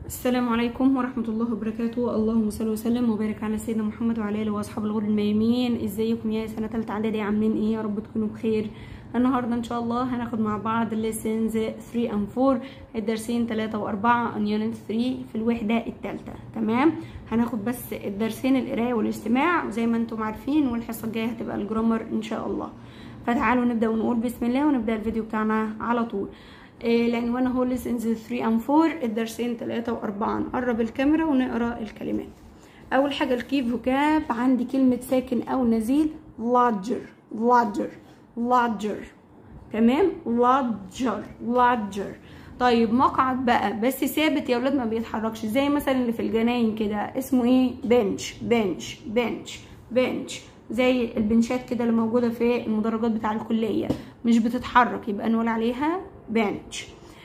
السلام عليكم ورحمة الله وبركاته اللهم صل وسلم وبارك على سيدنا محمد وعلى آله وأصحاب الغر الميامين ازيكم يا سنة تالتة إعدادي عاملين ايه يا رب تكونوا بخير النهاردة ان شاء الله هناخد مع بعض lessons 3 and 4 الدرسين 3 و4 on unit 3 في الوحدة التالتة تمام هناخد بس الدرسين القراية والاستماع زي ما انتم عارفين والحصة الجاية هتبقى الجرامر ان شاء الله فتعالوا نبدأ ونقول بسم الله ونبدأ الفيديو بتاعنا على طول العنوان هو lessons 3 and 4 الدرسين 3 و4 نقرب الكاميرا ونقرا الكلمات اول حاجه الكي فوكاب عندي كلمه ساكن او نزيل larger larger larger تمام larger larger طيب مقعد بقى بس ثابت يا ولاد ما بيتحركش زي مثلا اللي في الجناين كده اسمه ايه بنش بنش بنش بنش زي البنشات كده اللي موجوده في المدرجات بتاع الكليه مش بتتحرك يبقى نقول عليها بنش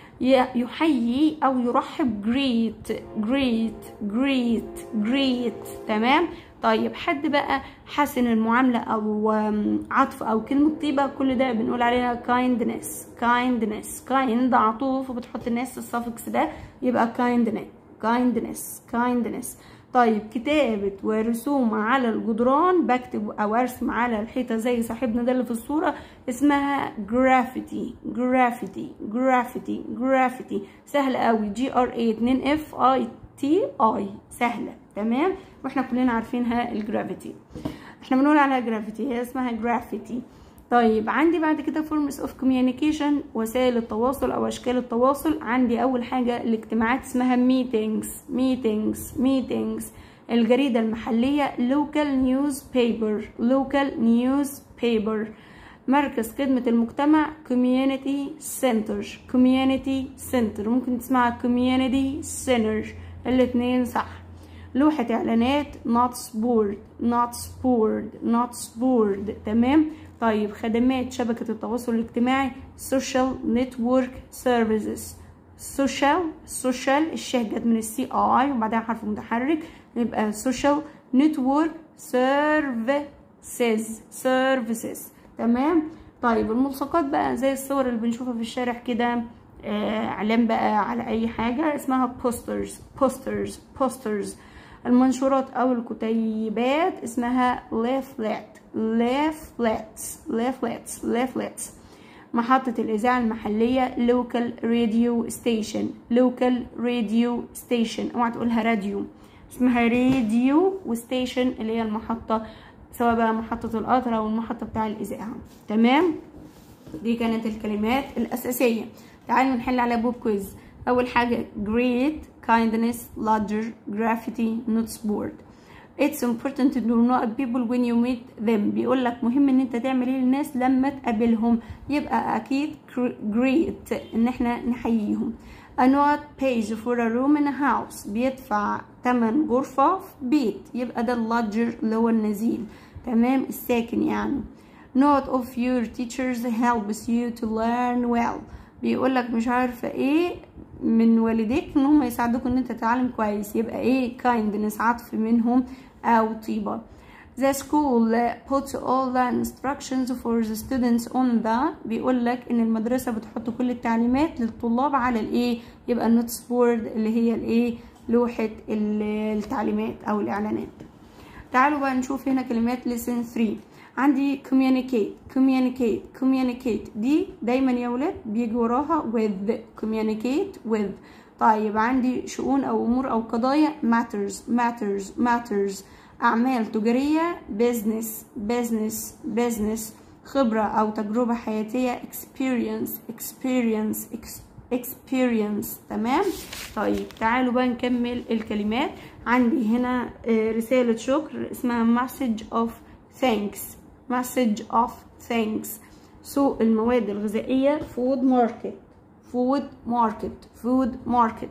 يحيي او يرحب greet greet greet greet تمام طيب حد بقى حسن المعاملة او عطف او كلمة طيبة كل ده بنقول عليها kindness kindness kind عطوف وبتحط الناس السفكس ده يبقى kindness kindness kindness طيب كتابة ورسوم على الجدران بكتب او ارسم على الحيطة زي صاحبنا ده اللي في الصورة اسمها جرافيتي جرافيتي جرافيتي جرافيتي سهلة قوي جي ار اي 2 اف اي تي اي سهلة تمام واحنا كلنا عارفينها الجرافيتي احنا بنقول عليها جرافيتي هي اسمها جرافيتي طيب عندي بعد كده forms of communication وسائل التواصل او اشكال التواصل عندي اول حاجة الاجتماعات اسمها meetings meetings meetings الجريدة المحلية local newspaper local newspaper مركز خدمة المجتمع community center community center ممكن تسمعها community center الاتنين صح لوحة اعلانات notes board notes board notes board تمام طيب خدمات شبكة التواصل الاجتماعي social network services social social الشه جت من السي اي وبعدها حرف متحرك يبقى social network services services تمام طيب الملصقات بقى زي الصور اللي بنشوفها في الشارع كده اعلان بقى على اي حاجة اسمها posters posters posters المنشورات او الكتيبات اسمها leaflet leaflets leaflets leaflets محطة الإذاعة المحلية local radio station local radio station اوعى تقولها راديو اسمها راديو وستيشن اللي هي المحطة سواء بقى محطة القطر أو المحطة بتاع الإذاعة تمام دي كانت الكلمات الأساسية تعالوا نحل على بوب كويز أول حاجة great kindness larger graffiti notes board it's important to know people when you meet them بيقول لك مهم ان انت تعمل ايه للناس لما تقابلهم يبقى اكيد great ان احنا نحييهم a note page for a room in a house بيدفع تمن غرفة في بيت يبقى ده اللارجر اللي هو النزيل تمام الساكن يعني note of your teachers helps you to learn well بيقول لك مش عارفة ايه من والديك ان هم يساعدوك ان انت تتعلم كويس يبقى ايه kindness عطف منهم او طيبة the school puts all the instructions for the students on the بيقول لك ان المدرسة بتحط كل التعليمات للطلاب على الايه يبقى النوتس بورد اللي هي الايه لوحة التعليمات او الاعلانات تعالوا بقى نشوف هنا كلمات lesson 3 عندي communicate communicate communicate دي دايما يا ولاد بيجي وراها with communicate with طيب عندي شؤون او امور او قضايا matters matters matters اعمال تجارية business business business خبرة او تجربة حياتية experience experience experience تمام طيب تعالوا بقى نكمل الكلمات عندي هنا رسالة شكر اسمها message of thanks message of thanks سوق المواد الغذائية food market food market food market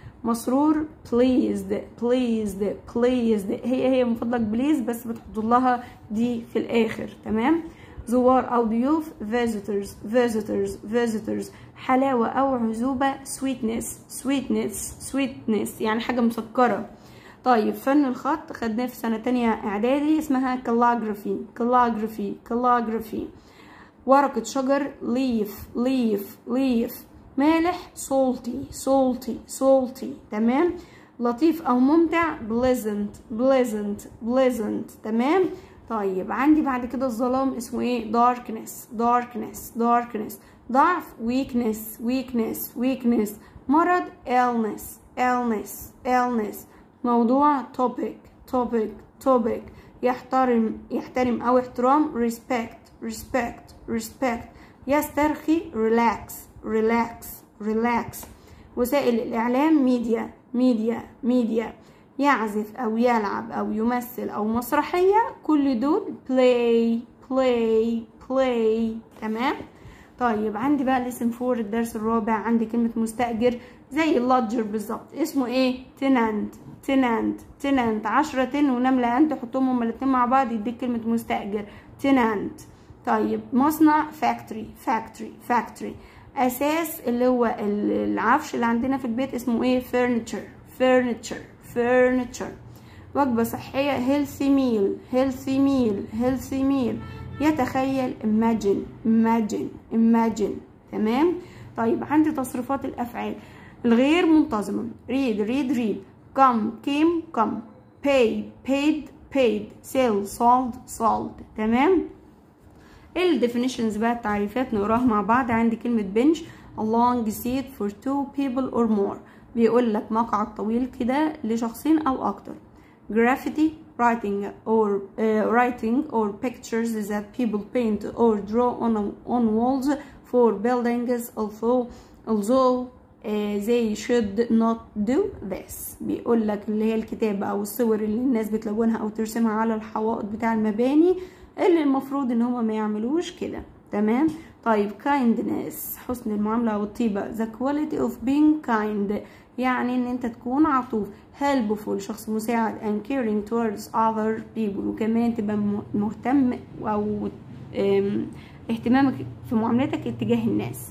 مسرور pleased pleased pleased هي هي من فضلك بليز بس بتحط لها دي في الاخر تمام زوار او ضيوف visitors visitors visitors حلاوة او عزوبة sweetness sweetness sweetness يعني حاجة مسكرة طيب فن الخط خدناه في سنة تانية اعدادي اسمها calligraphy calligraphy calligraphy ورقة شجر leaf leaf leaf مالح salty salty salty تمام لطيف او ممتع pleasant pleasant pleasant تمام طيب عندي بعد كده الظلام اسمه ايه darkness darkness darkness ضعف weakness weakness weakness مرض illness illness illness موضوع topic topic topic يحترم يحترم او احترام respect respect respect يسترخي relax relax relax وسائل الاعلام ميديا ميديا ميديا يعزف او يلعب او يمثل او مسرحية كل دول play play play تمام طيب عندي بقى الاسم فور الدرس الرابع عندي كلمة مستأجر زي اللادجر بالظبط اسمه ايه تنانت تنانت تنانت عشرة تن ونملة انت حطهم هما الاتنين مع بعض يديك كلمة مستأجر تنانت طيب مصنع فاكتوري فاكتوري فاكتوري اساس اللي هو العفش اللي عندنا في البيت اسمه ايه furniture furniture furniture وجبة صحية healthy meal healthy meal healthy meal يتخيل imagine imagine imagine تمام طيب عندي تصريفات الافعال الغير منتظمة read read read come came come pay paid paid sell sold sold تمام الديفينيشنز بقى التعريفات نقراها مع بعض عندي كلمة bench a long seat for two people or more بيقول لك مقعد طويل كده لشخصين او اكتر graffiti writing or uh, writing or pictures that people paint or draw on on walls for buildings although although uh, they should not do this بيقول لك اللي هي الكتابة او الصور اللي الناس بتلونها او ترسمها على الحوائط بتاع المباني اللي المفروض ان هما ما يعملوش كده تمام طيب kindness حسن المعاملة او الطيبة the quality of being kind يعني ان انت تكون عطوف helpful شخص مساعد and caring towards other people وكمان تبقى مهتم او اهتمامك في معاملتك اتجاه الناس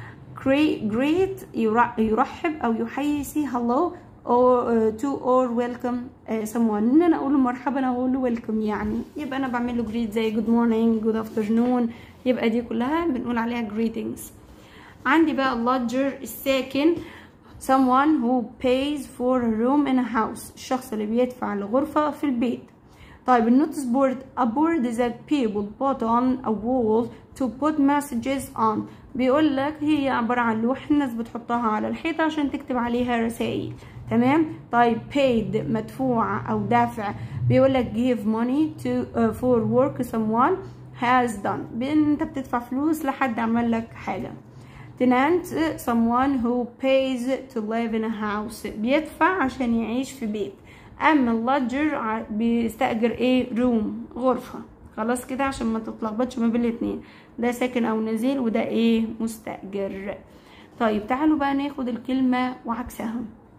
great يرحب او يحيي say hello or uh, to or welcome uh, someone ان انا اقول له مرحبا او اقول له welcome يعني يبقى انا بعمل له greet زي good morning good afternoon يبقى دي كلها بنقول عليها greetings عندي بقى اللodger الساكن someone who pays for a room in a house الشخص اللي بيدفع لغرفة في البيت طيب النوتس بورد a board that people put on a wall to put messages on بيقول لك هي عبارة عن لوح الناس بتحطها على الحيطة عشان تكتب عليها رسائل تمام طيب paid مدفوع أو دافع بيقول لك give money to uh, for work someone has done بان انت بتدفع فلوس لحد عمل لك حاجة tenant someone who pays to live in a house بيدفع عشان يعيش في بيت اما اللادجر بيستأجر ايه روم غرفة خلاص كده عشان ما تتلخبطش ما بين الاتنين ده ساكن او نزيل وده ايه مستأجر طيب تعالوا بقى ناخد الكلمة وعكسها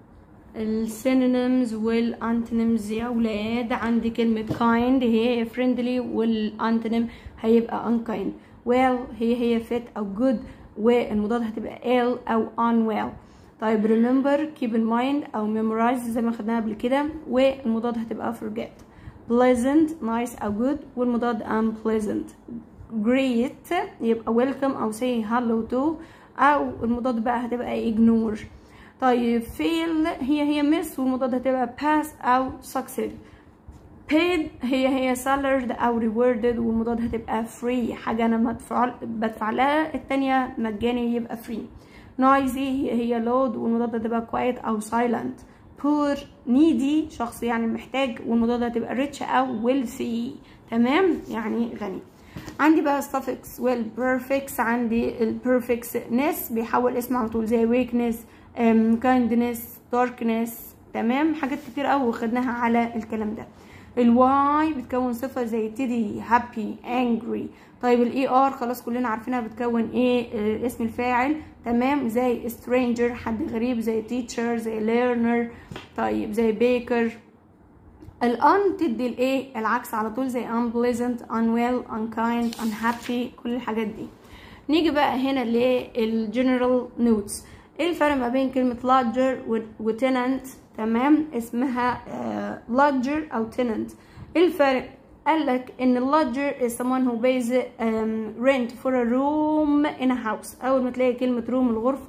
السينونيمز والانتونيمز يا ولاد عندي كلمة kind هي friendly والانتونيم هيبقى unkind well هي هي fit او good والمضاد هتبقى ill او unwell طيب remember keep in mind او memorize زي ما خدناها قبل كده والمضاد هتبقى forget pleasant nice او good والمضاد unpleasant great يبقى welcome او say hello to او المضاد بقى هتبقى ignore طيب fail هي هي miss والمضاد هتبقى pass او succeed paid هي هي salared او rewarded والمضاد هتبقى free حاجة انا مدفع بدفع لها التانية مجاني يبقى free noisy هي هي loud والمضاد هتبقى quiet او silent poor needy شخص يعني محتاج والمضاد هتبقى rich او wealthy تمام يعني غني عندي بقى suffix والprefix عندي الprefixness بيحول اسم على طول زي weakness um, kindness darkness تمام حاجات كتير قوي خدناها على الكلام ده الواي بتكون صفة زي تيدي happy angry طيب الاي ار خلاص كلنا عارفينها بتكون ايه آه اسم الفاعل تمام زي stranger حد غريب زي teacher زي learner طيب زي baker الان تدي الايه العكس على طول زي unpleasant unwell unkind unhappy كل الحاجات دي نيجي بقى هنا للجنرال نوتس ايه الفرق ما بين كلمة lodger وتننت تمام اسمها uh, lodger او tenant ايه الفرق قال لك ان اللodger is someone who pays um, rent for a room in a house اول ما تلاقي كلمة room الغرفة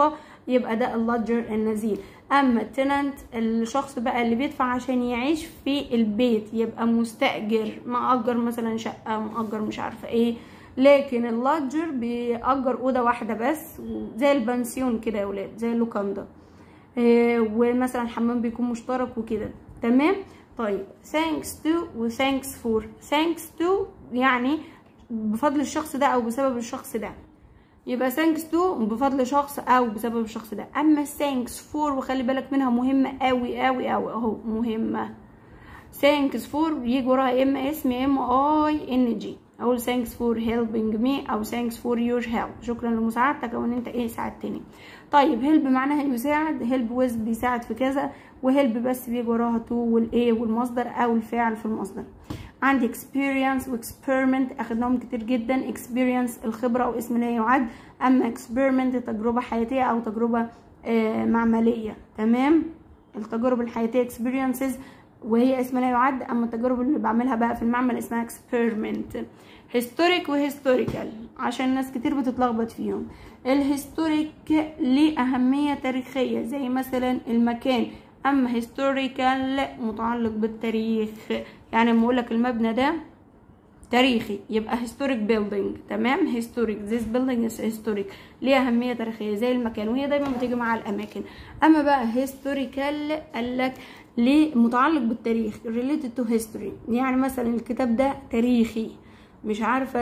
يبقى ده اللادجر النزيل اما التننت الشخص بقى اللي بيدفع عشان يعيش في البيت يبقى مستأجر مأجر مثلا شقة مأجر مش عارفة ايه لكن اللادجر بيأجر أوضة واحدة بس زي البنسيون كده يا ولاد زي اللوكاندا إيه ومثلا الحمام بيكون مشترك وكده تمام طيب thanks to و thanks for thanks to يعني بفضل الشخص ده او بسبب الشخص ده يبقى thanks to بفضل شخص او بسبب الشخص ده اما thanks for وخلي بالك منها مهمة قوي قوي قوي اهو مهمة thanks for يجي وراها يا اما اسم يا اما اي ان جي اقول thanks for helping me او thanks for your help شكرا لمساعدتك او ان انت ايه ساعدتني طيب help معناها يساعد help with بيساعد في كذا وهيلب بس بيجي وراها تو والايه والمصدر او الفعل في المصدر عندي experience واكسبيرمنت اخدناهم كتير جدا experience الخبرة او اسم لا يعد اما experiment تجربة حياتية او تجربة آه معملية تمام التجارب الحياتية experiences وهي اسم لا يعد اما التجارب اللي بعملها بقى في المعمل اسمها experiment هيستوريك وهيستوريكال عشان ناس كتير بتتلخبط فيهم الهيستوريك ليه أهمية تاريخية زي مثلا المكان أما هيستوريكال متعلق بالتاريخ يعني لما أقولك المبنى ده تاريخي يبقى historic building تمام historic this building is historic ليه أهمية تاريخية زي المكان وهي دايما بتيجي مع الأماكن أما بقى historical قالك ليه متعلق بالتاريخ related to history يعني مثلا الكتاب ده تاريخي مش عارفة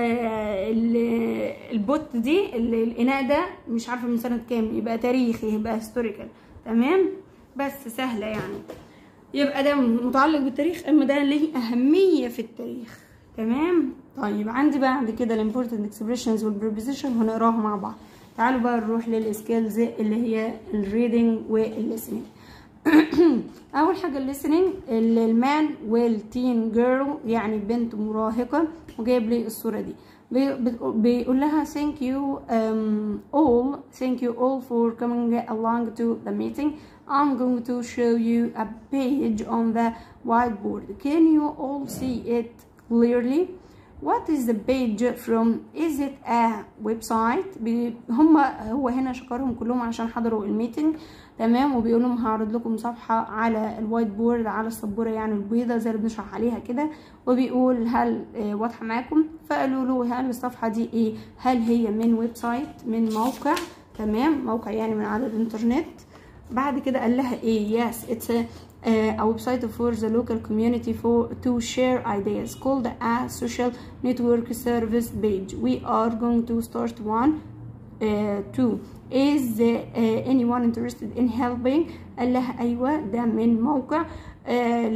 البوت دي الإناء ده مش عارفة من سنة كام يبقى تاريخي يبقى هيستوريكال تمام بس سهلة يعني يبقى ده متعلق بالتاريخ أما ده ليه أهمية في التاريخ تمام طيب عندي بقى عند كده الامبورتنت اكسبريشنز والبريبوزيشن هنقراهم مع بعض تعالوا بقى نروح للسكيلز اللي هي الريدنج والليسننج اول حاجه الليسننج المان والتين جيرل يعني بنت مراهقه وجايب لي الصوره دي بيقول لها thank you um, all thank you all for coming along to the meeting I'm going to show you a page on the whiteboard can you all see it clearly what is the page from is it a website هم هو هنا شكرهم كلهم عشان حضروا الميتنج تمام وبيقول لهم هعرض لكم صفحة على الوايت بورد على السبورة يعني البيضة زي اللي بنشرح عليها كده وبيقول هل واضحة معاكم فقالوا له هل الصفحة دي ايه هل هي من ويب سايت من موقع تمام موقع يعني من على الانترنت بعد كده قال لها ايه yes it's a uh, a website for the local community for to share ideas called a social network service page we are going to start one uh, two is uh, anyone interested in helping قال لها ايوه ده من موقع uh,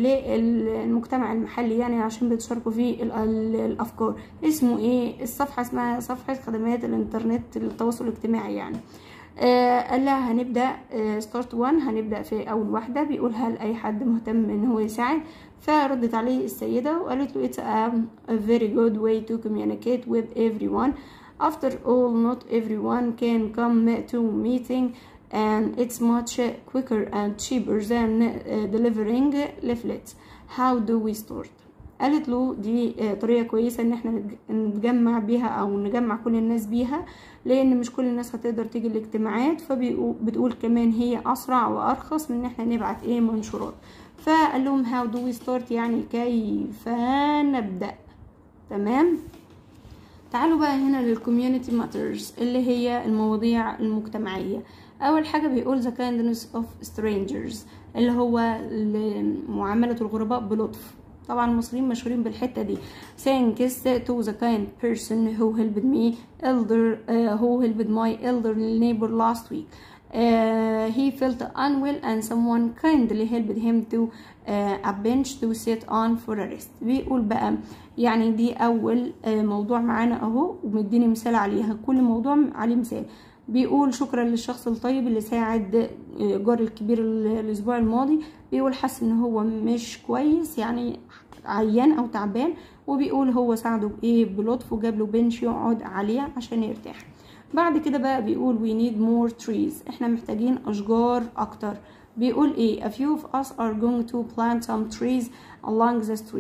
للمجتمع المحلي يعني عشان بيتشاركوا فيه الافكار اسمه ايه الصفحه اسمها صفحه خدمات الانترنت للتواصل الاجتماعي يعني آه قال لها هنبدا ستارت 1 هنبدا في اول واحده بيقول هل اي حد مهتم ان هو يساعد فردت عليه السيده وقالت له it's a, a very good way to communicate with everyone after all not everyone can come to meeting and it's much quicker and cheaper than uh, delivering leaflets how do we start قالت له دي طريقة كويسة ان احنا نتجمع بيها او نجمع كل الناس بيها لان مش كل الناس هتقدر تيجي الاجتماعات فبتقول كمان هي اسرع وارخص من ان احنا نبعت ايه منشورات فقال لهم how do we start يعني كيف نبدأ تمام تعالوا بقى هنا للكوميونتي ماترز اللي هي المواضيع المجتمعية اول حاجة بيقول the kindness of strangers اللي هو معاملة الغرباء بلطف طبعا المصريين مشهورين بالحتة دي thanks to the kind person who helped me elder uh, who helped my elderly neighbor last week uh, he felt unwell and someone kindly helped him to uh, a bench to sit on for a rest بيقول بقى يعني دي اول uh, موضوع معانا اهو ومديني مثال عليها كل موضوع عليه مثال بيقول شكرا للشخص الطيب اللي ساعد جاري الكبير الاسبوع الماضي بيقول حس ان هو مش كويس يعني عيان او تعبان وبيقول هو ساعده بايه بلطف وجاب له بنش يقعد عليه عشان يرتاح بعد كده بقى بيقول we need more trees احنا محتاجين اشجار اكتر بيقول ايه a few of us are going to plant some trees along the streets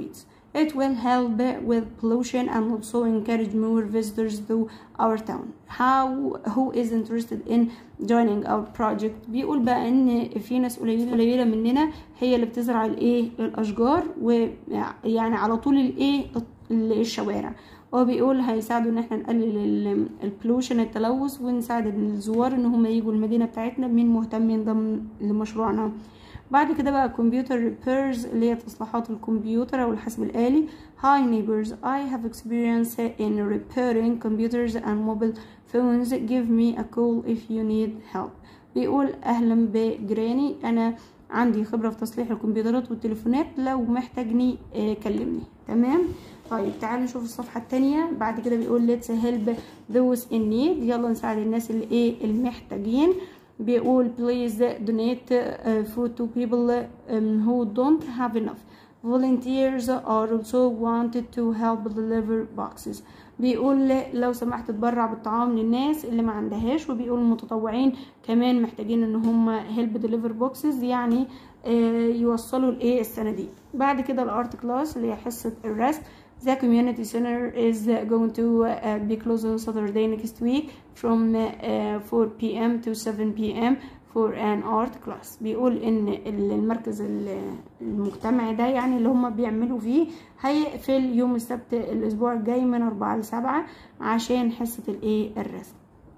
It will help with pollution and also encourage more visitors to our town. How who is interested in joining our project بيقول بقى ان في ناس قليله قليله مننا هي اللي بتزرع الايه الاشجار ويعني على طول الايه الشوارع هو بيقول هيساعدوا ان احنا نقلل البلوشن التلوث ونساعد الزوار ان هم يجوا المدينه بتاعتنا مين مهتم ينضم لمشروعنا بعد كده بقى كمبيوتر ريبيرز اللي هي تصليحات الكمبيوتر او الحاسب الآلي Hi neighbors I have experience in repairing computers and mobile phones give me a call if you need help بيقول اهلا بجيراني انا عندي خبرة في تصليح الكمبيوترات والتليفونات لو محتاجني آه كلمني تمام طيب تعالوا نشوف الصفحة التانية بعد كده بيقول let's help those in need يلا نساعد الناس اللي ايه المحتاجين بيقول please donate uh, food to people um, who don't have enough volunteers are also wanted to help deliver boxes بيقول لو سمحت تبرع بالطعام للناس اللي ما عندهاش وبيقول المتطوعين كمان محتاجين ان هم help deliver boxes يعني يوصلوا الايه الصناديق بعد كده الارت كلاس اللي هي حصه الرسم The community center is going to uh, be closed on Saturday next week from uh, 4 p.m. to 7 p.m. for an art class بيقول ان المركز المجتمعي ده يعني اللي هم بيعملوا فيه هيقفل يوم السبت الاسبوع الجاي من 4 ل 7 عشان حصة الايه الرسم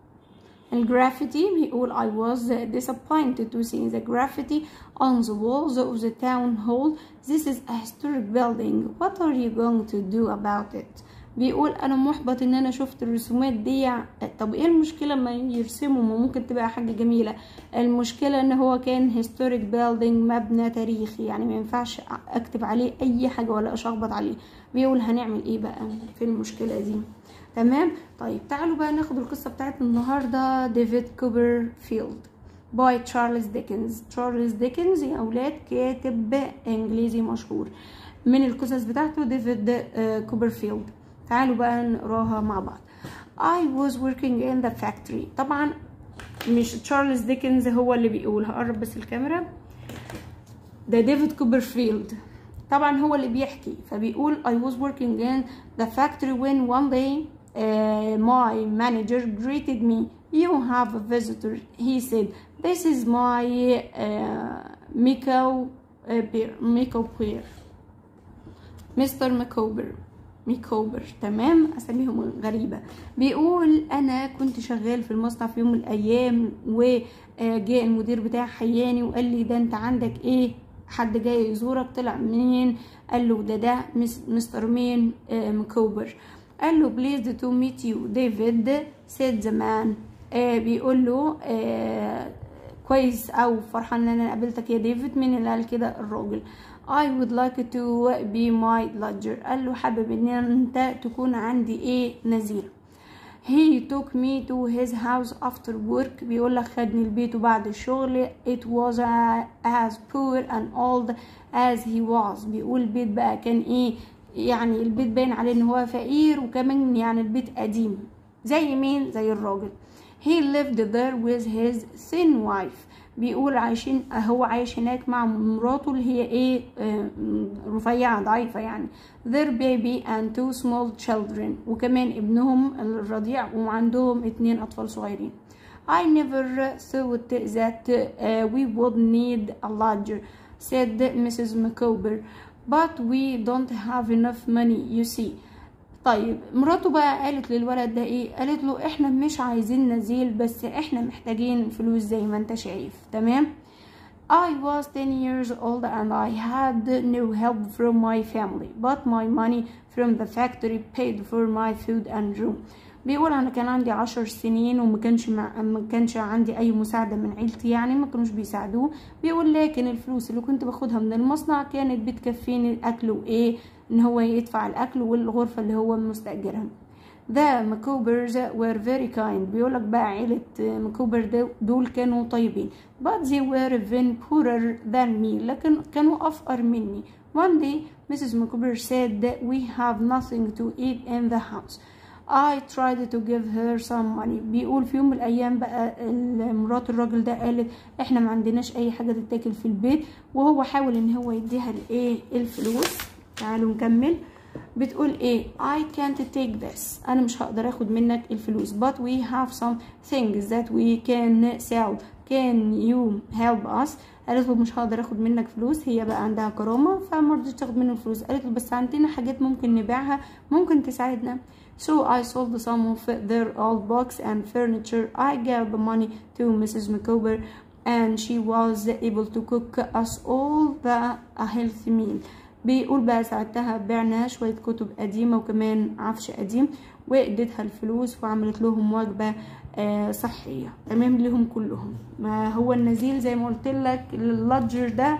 الجرافيتي بيقول I was disappointed to see the graffiti on the walls of the town hall. This is a historic building. What are you going to do about it? بيقول انا محبط ان انا شفت الرسومات دي طب ايه المشكله ما يرسموا ما ممكن تبقى حاجه جميله المشكله ان هو كان هيستوريك بيلدينج مبنى تاريخي يعني ما ينفعش اكتب عليه اي حاجه ولا اشخبط عليه بيقول هنعمل ايه بقى في المشكله دي تمام طيب تعالوا بقى ناخد القصه بتاعت النهارده ديفيد كوبر فيلد باي تشارلز ديكنز تشارلز ديكنز يا اولاد كاتب انجليزي مشهور من القصص بتاعته ديفيد كوبرفيلد تعالوا بقى نقراها مع بعض I was working in the factory طبعا مش تشارلز ديكنز هو اللي بيقول هقرب بس الكاميرا ده ديفيد كوبرفيلد طبعا هو اللي بيحكي فبيقول I was working in the factory when one day uh, my manager greeted me you have a visitor he said this is my uh, Miko uh, beer Miko beer مستر ميكوبر ميكوبر تمام اساميهم غريبه بيقول انا كنت شغال في المصنع في يوم من الايام وجاء المدير بتاعي حياني وقال لي ده انت عندك ايه حد جاي يزورك طلع منين قال له ده ده مستر مين آه مكوبر قال له بليز تو ميت يو ديفيد سيد زمان آه بيقول له آه كويس او فرحان ان انا قابلتك يا ديفيد مين اللي قال كده الراجل I would like to be my lodger قال له حابب ان انت تكون عندي ايه نزيل He took me to his house after work بيقول لك خدني لبيته بعد الشغل it was uh, as poor and old as he was بيقول البيت بقى كان ايه يعني البيت باين عليه ان هو فقير وكمان يعني البيت قديم زي مين زي الراجل he lived there with his thin wife بيقول عايشين هو عايش هناك مع مراته اللي هي ايه آه رفيعة ضعيفة يعني their baby and two small children وكمان ابنهم الرضيع وعندهم اتنين اطفال صغيرين I never thought that uh, we would need a lodger said Mrs. McCober but we don't have enough money you see طيب مراته بقى قالت للولد ده ايه قالت له احنا مش عايزين نزيل بس احنا محتاجين فلوس زي ما انت شايف تمام I was 10 years old and I had no help from my family but my money from the factory paid for my food and room بيقول انا كان عندي عشر سنين وما كانش مع... ما كانش عندي اي مساعده من عيلتي يعني ما كانوش بيساعدوه بيقول لكن الفلوس اللي كنت باخدها من المصنع كانت بتكفيني الاكل وايه ان هو يدفع الاكل والغرفه اللي هو مستاجرها The Macobers were very kind بيقولك بقى عيلة مكوبر دول كانوا طيبين but they were even poorer than me لكن كانوا أفقر مني One day Mrs. McCober said that we have nothing to eat in the house I tried to give her some money بيقول في يوم من الأيام بقى مرات الراجل ده قالت احنا ما عندناش أي حاجة تتاكل في البيت وهو حاول ان هو يديها الايه الفلوس تعالوا نكمل بتقول ايه I can't take this انا مش هقدر اخد منك الفلوس but we have some things that we can sell can you help us قالت له مش هقدر اخد منك فلوس هي بقى عندها كرامة فمرضتش تاخد منه الفلوس قالت له بس عندنا حاجات ممكن نبيعها ممكن تساعدنا So I sold some of their old books and furniture. I gave the money to Mrs. McCober and she was able to cook us all the a healthy meal. بيقول بقى ساعتها بعنا شوية كتب قديمة وكمان عفش قديم واديتها الفلوس وعملت لهم وجبة آه صحية تمام لهم كلهم ما هو النزيل زي ما قلت لك اللادجر ده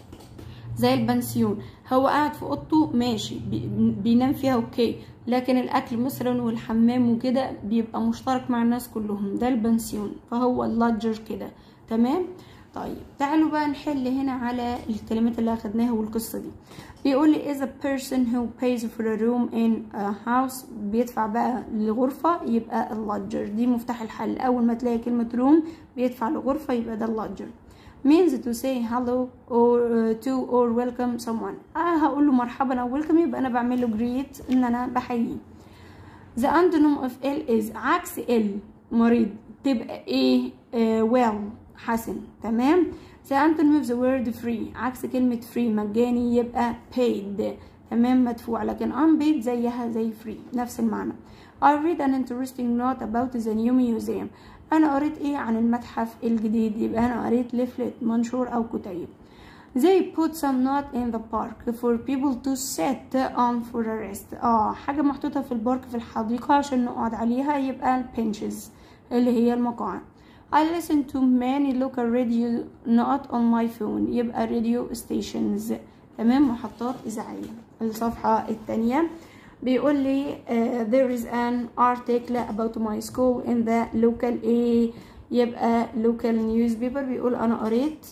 زي البنسيون هو قاعد في اوضته ماشي بينام فيها اوكي لكن الاكل مثلا والحمام وكده بيبقى مشترك مع الناس كلهم ده البنسيون فهو اللادجر كده تمام طيب تعالوا بقى نحل هنا على الكلمات اللي اخدناها والقصه دي بيقول لي is a person who pays for a room in a house بيدفع بقى لغرفه يبقى اللادجر دي مفتاح الحل اول ما تلاقي كلمه روم بيدفع لغرفه يبقى ده اللادجر means to say hello or uh, to or welcome someone آه هقول له مرحبا او welcome يبقى انا بعمل له greet ان انا بحييه the antonym of ill is عكس ill مريض تبقى ايه uh, well حسن تمام the antonym of the word free عكس كلمة free مجاني يبقى paid تمام مدفوع لكن unpaid زيها زي free نفس المعنى I read an interesting note about the new museum أنا قريت إيه عن المتحف الجديد يبقى أنا قريت ليفلت منشور أو كتيب They put some note in the park for people to sit on for a rest اه حاجة محطوطة في البارك في الحديقة عشان نقعد عليها يبقى البنشز اللي هي المقاعد I listen to many local radio not on my phone يبقى radio stations تمام محطات إذاعية الصفحة الثانية بيقول لي uh, there is an article about my school in the local A يبقى local newspaper بيقول أنا قريت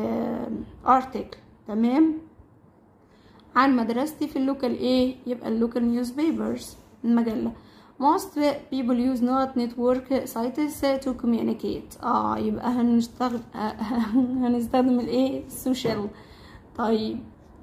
uh, article تمام عن مدرستي في اللوكال A يبقى اللوكال newspapers المجلة most people use not network sites to communicate اه يبقى هنستخدم هنستخدم الايه السوشيال طيب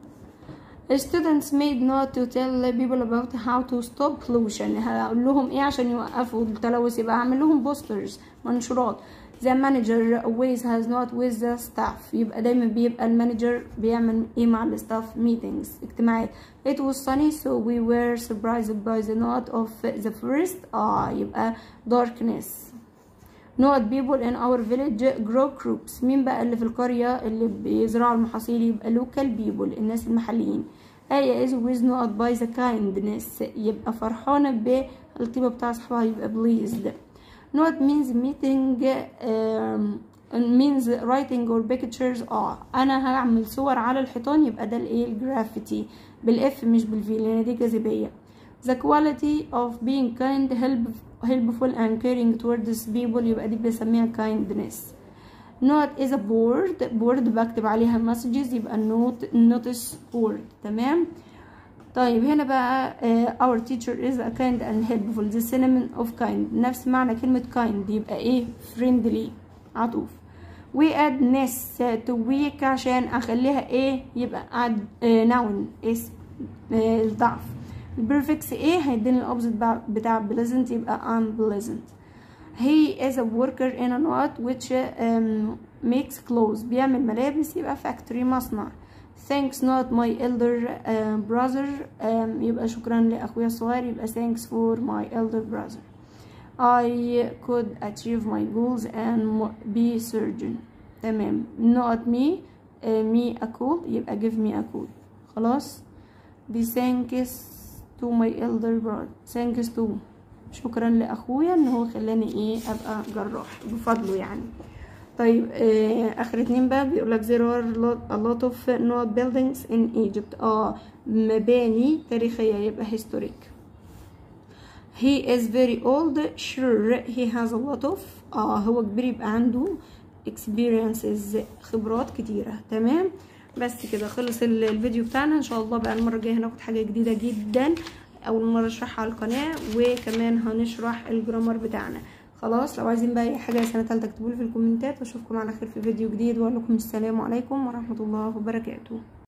students made not to tell people about how to stop pollution هقول لهم ايه عشان يوقفوا التلوث يبقى هعمل لهم posters منشورات the manager always has not with the staff يبقى دايما بيبقى المانجر بيعمل ايه مع الستاف meetings اجتماعات it was sunny so we were surprised by the note of the forest اه يبقى darkness not people in our village grow crops مين بقى اللي في القرية اللي بيزرعوا المحاصيل يبقى local people الناس المحليين آية is with not by the kindness يبقى فرحانة بالطيبة بتاع صحبها يبقى pleased not means meeting um, means writing or pictures اه انا هعمل صور على الحيطان يبقى ده الايه الجرافيتي بالاف مش بالفي لان دي جاذبيه the quality of being kind help, helpful and caring towards people يبقى دي بنسميها kindness note is a board board بكتب عليها messages يبقى note notice board تمام طيب هنا بقى uh, our teacher is a kind and helpful the synonym of kind نفس معنى كلمة kind يبقى ايه friendly عطوف we add ness to weak عشان اخليها ايه يبقى add uh, noun اسم uh, الضعف البرفكس ايه هيديني الاوبزيت بتاع pleasant يبقى unpleasant he is a worker in a not which um, makes clothes بيعمل ملابس يبقى factory مصنع thanks not my elder uh, brother um, يبقى شكرا لأخويا الصغير يبقى thanks for my elder brother I could achieve my goals and be surgeon تمام not me uh, me a code يبقى give me a code خلاص be thanks to my elder brother thanks to شكرا لأخويا ان هو خلاني ايه ابقى جراح بفضله يعني طيب آه اخر اتنين بقى بيقولك there are a lot of not buildings in Egypt اه مباني تاريخية يبقى historic he is very old sure he has a lot of اه هو كبير يبقى عنده experiences خبرات كتيرة تمام بس كده خلص الفيديو بتاعنا ان شاء الله بقى المرة الجاية هناخد حاجة جديدة جدا اول مرة اشرحها على القناة وكمان هنشرح الجرامر بتاعنا خلاص لو عايزين بقى اي حاجه سنه تالته اكتبولي في الكومنتات واشوفكم على خير في فيديو جديد واقول لكم السلام عليكم ورحمه الله وبركاته